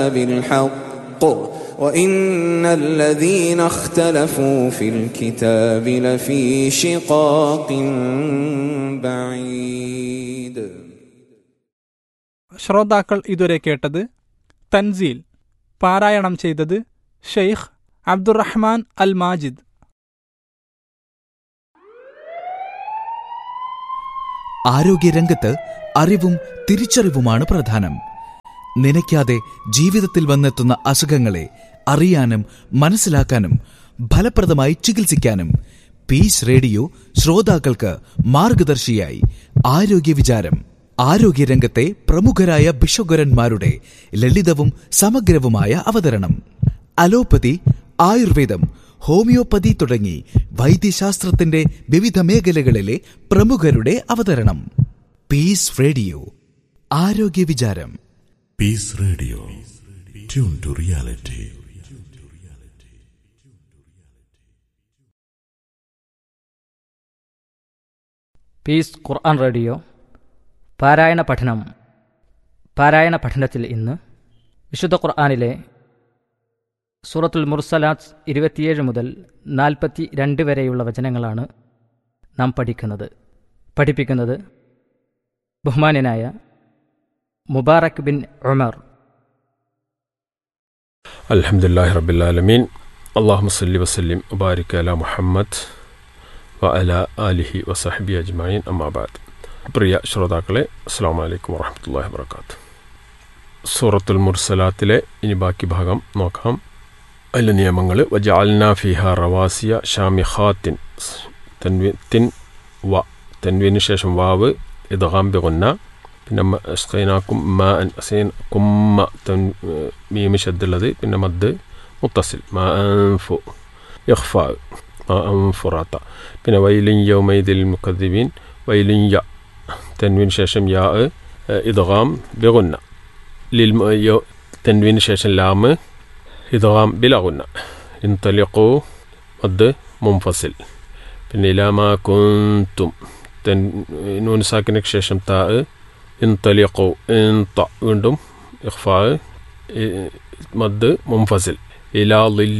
بالحق وإن الذين اختلفوا في الكتاب لفي شقاق بعيد ശ്രോതാക്കൾ ഇതുവരെ കേട്ടത് തൻസീൽ പാരായണം ചെയ്തത് ഷെയ്ഖ് അബ്ദുറഹ്മാൻ അൽ മാജിദ് ആരോഗ്യരംഗത്ത് അറിവും തിരിച്ചറിവുമാണ് പ്രധാനം നനയ്ക്കാതെ ജീവിതത്തിൽ വന്നെത്തുന്ന അസുഖങ്ങളെ അറിയാനും മനസ്സിലാക്കാനും ഫലപ്രദമായി ചികിത്സിക്കാനും പീസ് റേഡിയോ ശ്രോതാക്കൾക്ക് മാർഗദർശിയായി ആരോഗ്യ വിചാരം ആരോഗ്യരംഗത്തെ പ്രമുഖരായ ബിഷഗുരന്മാരുടെ ലളിതവും സമഗ്രവുമായ അവതരണം അലോപ്പതി ആയുർവേദം ഹോമിയോപ്പതി തുടങ്ങി വൈദ്യശാസ്ത്രത്തിന്റെ വിവിധ മേഖലകളിലെ പ്രമുഖരുടെ അവതരണം പീസ് റേഡിയോ ആരോഗ്യ വിചാരം Peace Radio. Tune to reality. Peace Quran radio പാരായണ പഠനം പാരായണ പഠനത്തിൽ ഇന്ന് വിശുദ്ധ ഖുർആനിലെ സൂറത്തുൽ മുർസലാത്ത് ഇരുപത്തിയേഴ് മുതൽ നാൽപ്പത്തി രണ്ട് വരെയുള്ള വചനങ്ങളാണ് നാം പഠിക്കുന്നത് പഠിപ്പിക്കുന്നത് ബഹുമാന്യനായ മുബാറക് ബിൻ ഉമർ الحمد لله رب العالمين اللهم صل وسلم وبارك على محمد وعلى آله وصحبه أجمعين أما بعد പ്രിയ ശ്രോതാക്കളെ അസ്സാം വലൈക്കും വറഹമത്തല്ലാഹി വർക്കാത്ത് സൂറത്തുൽ മുർസലാത്തിലെ ഇനി ബാക്കി ഭാഗം നോക്കാം അതിലെ നിയമങ്ങൾ വജാൽന ഫിഹ റവാസിയ ഷാമിഖാത്തിൻ തൻവി തിൻ വ തൻവീന് ശേഷം വാവ് ഇദ്ഗാം ബിഗുന്ന പിന്നെ സ്കൈനാക്കും മ അസൈൻ കുമ്മ തൻ മീമി ശബ്ദുള്ളത് പിന്നെ മദ് മുത്തസിൽ മ അൻഫു ഇഖ്ഫ മ അൻഫുറാത്ത പിന്നെ വൈലിൻ യൗമൈദിൽ മുഖദ്ദിബീൻ വൈലിൻ യ തൻവീന് ശേഷം യാ ഇദ്ഗാം ബിഗുന്ന ലിൽ തൻവീന് ശേഷം ലാമ് ഇദ്ഗാം ബിലഗുന്ന ഇൻതലിഖു മദ് മുംഫസിൽ പിന്നെ ഇലാമ കുന്തും തെൻ നൂൻ സാക്കിനു ശേഷം താ ഇൻതലിഖു ഇൻത വീണ്ടും ഇഖ്ഫാ മദ് മുംഫസിൽ ഇലാ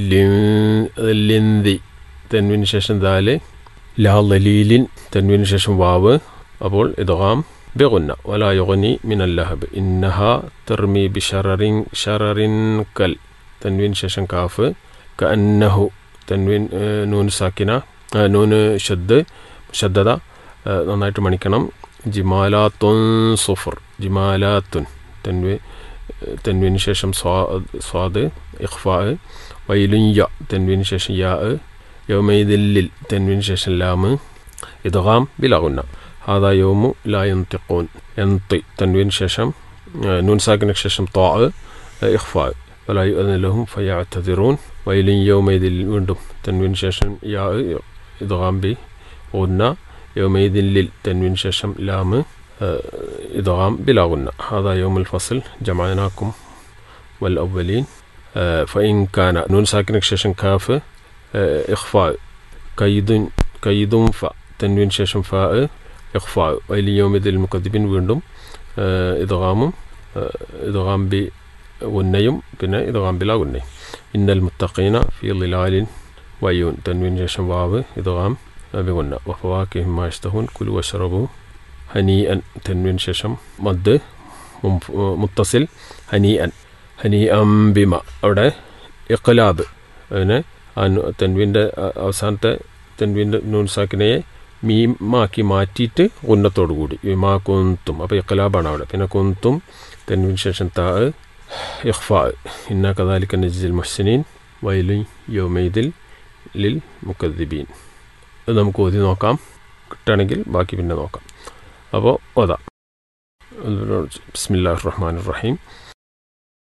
ലിന്ദി തെൻവിന് ശേഷം ദാല് ലാ ലലീലിൻ തെൻവിന് ശേഷം വാവ് അപ്പോൾ ഇദ്ഗാം ബിഗുന്ന വലാ യുഗ്നി മിനൽ ലഹബ് ഇന്നഹ തർമി ബിഷററിൻ ഷററിൻ കൽ തൻവീൻ ശേഷം കാഫ് കഅന്നഹു തൻവീൻ നൂൻ സാക്കിന നൂന് ഷദ് ഷദ്ദത നന്നായിട്ട് മണിക്കണം ജിമാലാത്തുൻ സുഫർ ജിമാലാത്തുൻ തൻവി തൻവീന് ശേഷം സ്വാ സ്വാദ് ഇഖ്ഫാ വൈലുൻ യ തൻവീന് ശേഷം യാ യൗമൈദില്ലിൽ തൻവീന് ശേഷം ലാമ് ഇദ്ഗാം ബിലാകുന്ന ഹാദാ യൗമു ലാ യന്തിഖൂൻ യന്തി തൻവീന് ശേഷം നൂൻ സാക്കിന് ശേഷം ത്വാ ഇഖ്ഫാ ولا يؤذن لهم فيعتذرون ويل يومئذ വീണ്ടും തൻവീന് ശേഷം യാ ഇദ്ഗാം ബി غنى يومئذ لل تنوين ششم لام إدغام بلا غنى هذا يوم الفصل جمعناكم والأولين فإن كان نون ساكن ششم كاف إخفاء كيد كيد ف تنوين ششم فاء إخفاء وإلى يوم ذي المكذبين ويندم إدغام إدغام ب والنيم بنا إدغام بلا غنى إن المتقين في ظلال ويون تنوين ششم واو إدغام بغنى وفواكه ما يشتهون كلوا واشربوا هنيئا تنوين ششم مد മുത്തസിൽ ഹനീഅൻ ഹനീഅം ബിമ അവിടെ ഇഖ്ലാബ് അതിനെ തെൻവിൻ്റെ അവസാനത്തെ തെൻവിൻ്റെ നൂൻസാക്കിനെ മീമാക്കി മാറ്റിയിട്ട് ഉന്നത്തോടു കൂടി വിമാ കുന്തും അപ്പോൾ ഇഖ്ലാബാണ് അവിടെ പിന്നെ കുന്തും തെൻവിന് ശേഷം താ ഇഖ്ഫാ ഇന്ന കദാലിക്ക നജിൽ മുഹ്സിനീൻ വൈലു യോമൈദിൽ ലിൽ മുക്കദ്ദിബീൻ അത് നമുക്ക് ഓതി നോക്കാം കിട്ടുകയാണെങ്കിൽ ബാക്കി പിന്നെ നോക്കാം അപ്പോൾ ഓതാ ബിസ്മില്ലാ റഹ്മാൻ റഹീം